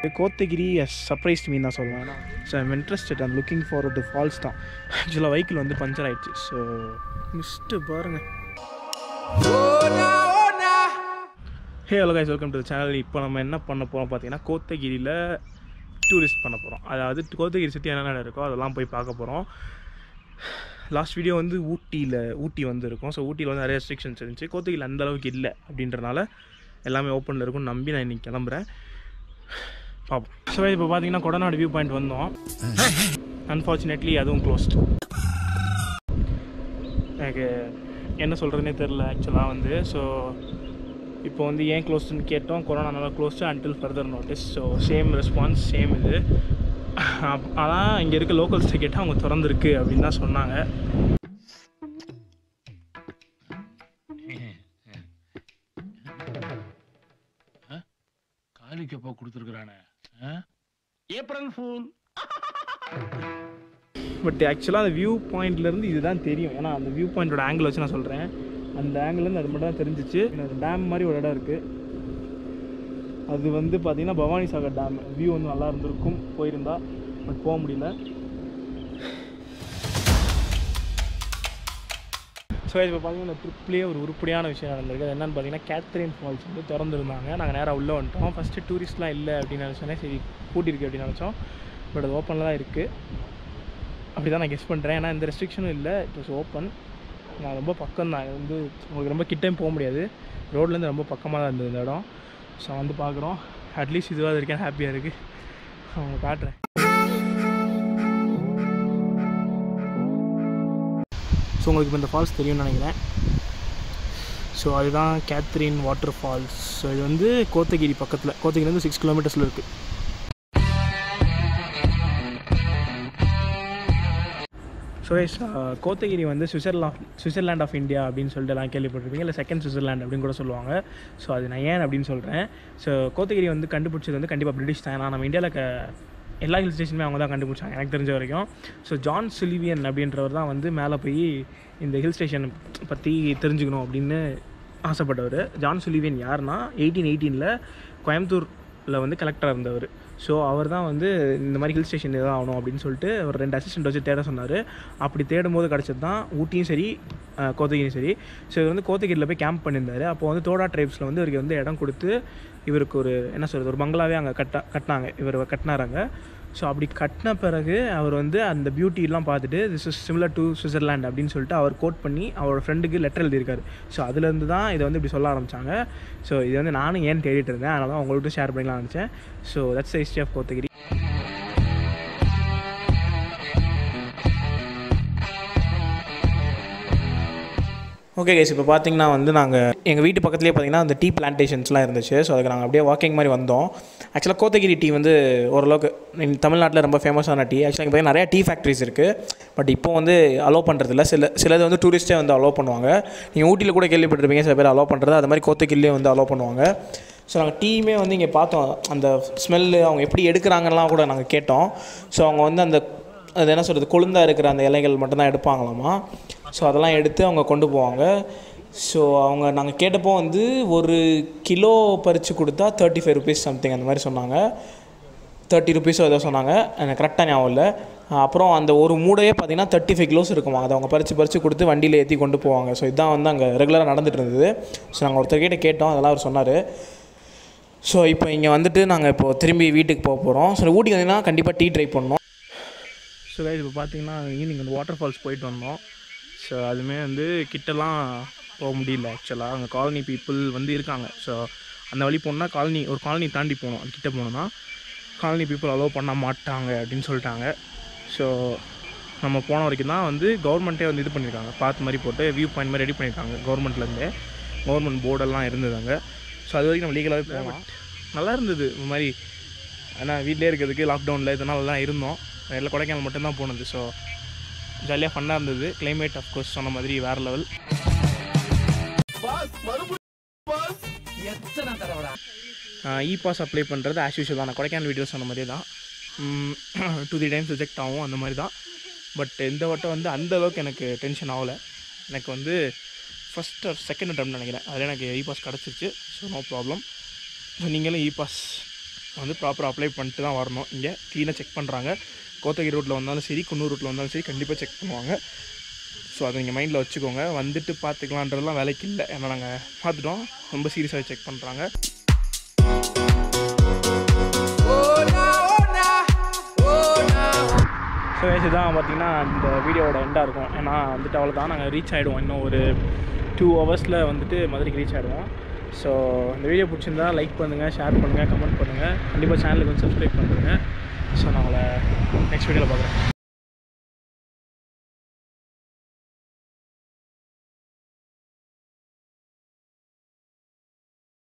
but Kotagiri surprise மீன் தான் சொல்லலாம் so I'm interested and looking forward to falls தான் ஆக்சுவலாக வெஹிக்கிள் வந்து பஞ்சர் ஆயிடுச்சு ஸோ மிஸ்ட்டு பாருங்கள் hey hello guys welcome to channel இப்போ நம்ம என்ன பண்ண போகிறோம் பார்த்தீங்கன்னா கோத்தகிரியில் டூரிஸ்ட் பண்ண போகிறோம் அதாவது கோத்தகிரி சுற்றி என்னென்ன இருக்கோ அதெல்லாம் போய் பார்க்க போகிறோம் லாஸ்ட் வீடியோ வந்து ஊட்டியில் ஊட்டி வந்து இருக்கும் ஸோ ஊட்டியில் வந்து நிறைய ரெஸ்ட்ரிக்ஷன்ஸ் இருந்துச்சு கோத்தகிரியில் அந்த அளவுக்கு இல்லை அப்படின்றனால எல்லாமே ஓப்பனில் இருக்கும்னு நம்பி நான் இன்றைக்கி கிளம்புறேன் பார்ப்போம் ஸோ இப்போ பார்த்தீங்கன்னா கொடநாடு வியூ பாயிண்ட் வந்தோம் அன்ஃபார்ச்சுனேட்லி அதுவும் க்ளோஸ்ட் எனக்கு என்ன சொல்கிறதுனே தெரில ஆக்சுவலாக வந்து ஸோ இப்போ வந்து ஏன் க்ளோஸ்டுன்னு கேட்டோம் கொரோனானால closed until further notice so same response same இது அப்- ஆனால் இங்கே இருக்க லோக்கல்ஸ்ட்டை கேட்டால் அவங்க திறந்துருக்கு அப்படின்னு தான் சொன்னாங்க காலிக்கப்பா கொடுத்துருக்குறானே ஏப்ரல் ஃபூல் பட் ஆக்சுவலாக அந்த வியூ பாயிண்ட்லேருந்து இதுதான் தெரியும் ஏன்னா அந்த வியூ பாயிண்டோட ஆங்கிள் வச்சு நான் சொல்கிறேன் அந்த ஆங்கிள்லேருந்து அது மட்டும் தான் தெரிஞ்சிச்சு டேம் மாதிரி ஒரு இடம் இருக்குது அது வந்து பார்த்தீங்கன்னா பவானி சாகர் டேம் வியூ வந்து நல்லா இருந்திருக்கும் போயிருந்தா பட் போக முடியல ஸோ இப்போ பார்த்தீங்கன்னா இந்த ட்ரிப்லேயே ஒரு உருப்படியான விஷயம் நடந்திருக்கு அது என்னன்னு பார்த்தீங்கன்னா கேத்ரின் ஃபால்ஸ் வந்து திறந்துருந்தாங்க நாங்கள் நேராக உள்ளே வந்துட்டோம் ஃபஸ்ட்டு டூரிஸ்ட்லாம் இல்லை அப்படின்னு நினச்சோன்னே சரி பூட்டியிருக்கு அப்படின்னு நினச்சோம் பட் அது ஓப்பனில் தான் இருக்குது அப்படி தான் நான் கெஸ் பண்ணுறேன் ஏன்னா எந்த ரெஸ்ட்ரிக்ஷனும் இல்லை இட் வாஸ் ஓப்பன் நான் ரொம்ப பக்கம் தான் வந்து உங்களுக்கு ரொம்ப கிட்டையும் போக முடியாது ரோட்லேருந்து ரொம்ப பக்கமாக தான் இருந்தது இந்த இடம் ஸோ வந்து பார்க்குறோம் அட்லீஸ்ட் இதுவாக இருக்கேன் ஹாப்பியாக இருக்குது அவங்க காட்டுறேன் ஸோ உங்களுக்கு இப்போ இந்த ஃபால்ஸ் தெரியும்னு நினைக்கிறேன் ஸோ அதுதான் கேத்ரின் வாட்டர் ஃபால்ஸ் ஸோ இது வந்து கோத்தகிரி பக்கத்தில் கோத்தகிரிலேருந்து சிக்ஸ் கிலோமீட்டர்ஸில் இருக்குது ஸோ எஸ் கோத்தகிரி வந்து சுவிட்சர்லாண்ட் சுவிட்சர்லாண்ட் ஆஃப் இந்தியா அப்படின்னு சொல்லிட்டு எல்லாம் கேள்விப்பட்டிருப்பீங்க இல்லை செகண்ட் சுவிட்சர்லாண்ட் அப்படின்னு கூட சொல்லுவாங்க ஸோ அது நான் ஏன் அப்படின்னு சொல்கிறேன் ஸோ கோத்தகிரி வந்து கண்டுபிடிச்சது வந்து கண்டிப்பாக பிரிட்டிஷ் தான் ஏன்னா நம்ம இந்தியாவில் க எல்லா ஹில் ஸ்டேஷனுமே அவங்க தான் கண்டுபிடிச்சாங்க எனக்கு தெரிஞ்ச வரைக்கும் ஸோ ஜான் சுலிவியன் அப்படின்றவர் தான் வந்து மேலே போய் இந்த ஹில் ஸ்டேஷன் பற்றி தெரிஞ்சுக்கணும் அப்படின்னு ஆசைப்பட்டவர் ஜான் சுலிவியன் யாருன்னா எயிட்டீன் எயிட்டீனில் கோயம்புத்தூரில் வந்து கலெக்டராக இருந்தவர் ஸோ அவர் தான் வந்து இந்த மாதிரி ஹில் ஸ்டேஷன் எதாவது ஆகணும் அப்படின்னு சொல்லிட்டு ஒரு ரெண்டு அசிஸ்டன்ட் வச்சு தேட சொன்னார் அப்படி தேடும் போது கிடச்சது தான் ஊட்டியும் சரி அஹ், கோத்தகிரியும் சரி ஸோ இவர் வந்து கோத்தகிரியில் போய் கேம்ப் பண்ணியிருந்தார் அப்போ வந்து தோடா ட்ரைப்ஸில் வந்து இவருக்கு வந்து இடம் கொடுத்து இவருக்கு ஒரு என்ன சொல்கிறது ஒரு பங்களாவே அங்கே கட்ட கட்டினாங்க இவர் கட்டினாராங்க ஸோ அப்படி கட்டின பிறகு அவர் வந்து அந்த பியூட்டிலாம் பார்த்துட்டு this is similar to Switzerland அப்படின்னு சொல்லிட்டு அவர் கோட் பண்ணி அவரோட ஃப்ரெண்டுக்கு லெட்டர் எழுதியிருக்காரு ஸோ அதுலேருந்து தான் இதை வந்து இப்படி சொல்ல ஆரம்பித்தாங்க ஸோ இது வந்து நானும் ஏன் தேடிட்டு இருந்தேன் அதனால தான் உங்கள்கிட்ட ஷேர் பண்ணிக்கலாம் நினச்சேன் so that's history of Kotagiri okay guys இப்போ பார்த்தீங்கன்னா வந்து நாங்கள் எங்கள் வீட்டு பக்கத்துலேயே பார்த்தீங்கன்னா அந்த டீ பிளான்டேஷன்ஸ்லாம் இருந்துச்சு ஸோ அதுக்கு நாங்கள் அப்படியே வாக்கிங் மாதிரி வந்தோம் ஆக்சுவலாக கோத்தகிரி டீ வந்து ஓரளவுக்கு இந்த தமிழ்நாட்டில் ரொம்ப ஃபேமஸான டீ ஆக்சுவலாக இங்கே பார்த்தீங்கன்னா நிறைய டீ ஃபேக்ட்ரிஸ் இருக்குது பட் இப்போ வந்து அலோவ் பண்ணுறதில்ல சில சிலது வந்து டூரிஸ்ட்டே வந்து அலோவ் பண்ணுவாங்க நீங்கள் ஊட்டியில் கூட கேள்விப்பட்டிருப்பீங்க சில பேர் அலோவ் பண்ணுறது அது மாதிரி கோத்தகிரிலே வந்து அலோவ் பண்ணுவாங்க ஸோ நாங்கள் டீயுமே வந்து இங்கே பார்த்தோம் அந்த ஸ்மெல்லு அவங்க எப்படி எடுக்கிறாங்கலாம் கூட நாங்கள் கேட்டோம் ஸோ அவங்க வந்து அந்த அது என்ன சொல்கிறது கொழுந்தா இருக்கிற அந்த இலைகள் மட்டும்தான் எடுப்பாங்களாமா ஸோ அதெல்லாம் எடுத்து அவங்க கொண்டு போவாங்க ஸோ அவங்க நாங்கள் கேட்டப்போ வந்து ஒரு கிலோ பறித்து கொடுத்தா தேர்ட்டி ஃபைவ் ருபீஸ் சம்திங் அந்த மாதிரி சொன்னாங்க தேர்ட்டி ருபீஸோ ஏதோ சொன்னாங்க எனக்கு கரெக்டாக ஞாபகம் இல்லை அப்புறம் அந்த ஒரு மூடையே பார்த்தீங்கன்னா தேர்ட்டி ஃபைவ் கிலோஸ் இருக்குமா அதை அவங்க பறித்து பறித்து கொடுத்து வண்டியில் ஏற்றி கொண்டு போவாங்க ஸோ இதான் வந்து அங்கே ரெகுலராக நடந்துட்டு இருந்தது ஸோ நாங்கள் ஒருத்தர்கிட்ட கேட்டோம் அதெல்லாம் அவர் சொன்னார் ஸோ இப்போ இங்கே வந்துட்டு நாங்கள் இப்போ திரும்பி வீட்டுக்கு போக போகிறோம் ஸோ ஊட்டிக்கு வந்தீங்கன்னா கண்டிப்பாக டீ ட்ரை பண்ணோம் ஸோ கைஸ் இப்போ பார்த்தீங்கன்னா ஈவினிங் வந்து வாட்டர் ஃபால்ஸ் போயிட்டு வந்தோம் ஸோ அதுவுமே வந்து கிட்டலாம் போக முடியல ஆக்சுவலாக அங்கே காலனி பீப்புள் வந்து இருக்காங்க ஸோ அந்த வழி போனால் காலனி ஒரு காலனி தாண்டி போகணும் அது கிட்ட போனோம்னா காலனி பீப்புள் அலோவ் பண்ண மாட்டாங்க அப்படின்னு சொல்லிட்டாங்க ஸோ நம்ம போன வரைக்கும் தான் வந்து கவர்மெண்ட்டே வந்து இது பண்ணியிருக்காங்க பாத் மாதிரி போட்டு வியூ பாயிண்ட் மாதிரி ரெடி பண்ணியிருக்காங்க கவர்மெண்ட்லேருந்தே கவர்மெண்ட் போர்டெல்லாம் இருந்தது அங்கே ஸோ அது வரைக்கும் நம்ம லீகலாகவே போகலாம் நல்லா இருந்தது இந்த மாதிரி ஆனால் வீட்டிலே இருக்கிறதுக்கு லாக்டவுனில் இதனால தான் இருந்தோம் எல்லாம் கொடைக்கானல் மட்டும்தான் போனது ஸோ ஜாலியாக ஃபன்னாக இருந்தது கிளைமேட் அஃப்கோர்ஸ் சொன்ன மாதிரி வேறு லெவல் இ பாஸ் அப்ளை பண்ணுறது ஆஸ் யூஷுவல் தான் நான் கொடைக்கானல் வீடியோஸ் சொன்ன மாதிரி தான் டூ த்ரீ டைம்ஸ் ரிஜெக்ட் ஆகும் அந்த மாதிரி தான் பட் இந்த வட்டம் வந்து அந்த அளவுக்கு எனக்கு டென்ஷன் ஆகலை எனக்கு வந்து ஃபஸ்ட் ஆர் செகண்ட் அட்டம் நினைக்கிறேன் அதில் எனக்கு இ பாஸ் கிடச்சிருச்சு ஸோ நோ ப்ராப்ளம் ஸோ நீங்களும் இ பாஸ் வந்து ப்ராப்பராக அப்ளை பண்ணிட்டு தான் வரணும் இங்கே க்ளீனாக செக் பண்ணுறாங்க கோத்தகிரி ரூட்டில் வந்தாலும் சரி குன்னூர் ரூட்டில் வந்தாலும் சரி கண்டிப்பாக செக் பண்ணுவாங்க ஸோ அதை நீங்கள் மைண்டில் வச்சுக்கோங்க வந்துட்டு பார்த்துக்கலான்றதுலாம் வேலைக்கு இல்லை ஏன்னா நாங்கள் பார்த்துட்டோம் ரொம்ப சீரியஸாக செக் பண்ணுறாங்க ஸோ இதுதான் பார்த்தீங்கன்னா இந்த வீடியோவோட எண்டாக இருக்கும் ஏன்னா வந்துட்டு அவ்வளோ தான் நாங்கள் ரீச் ஆகிடுவோம் இன்னும் ஒரு டூ ஹவர்ஸில் வந்துட்டு மதுரைக்கு ரீச் ஆகிடுவோம் ஸோ இந்த வீடியோ பிடிச்சிருந்தா லைக் பண்ணுங்கள் ஷேர் பண்ணுங்கள் கமெண்ட் பண்ணுங்கள் கண்டிப்பாக சேனலுக்கு வந்து சப்ஸ்கிரைப் பண்ணுறேங்க ஸோ நான் உங்களை நெக்ஸ்ட் வீடியோவில் பார்க்குறேன்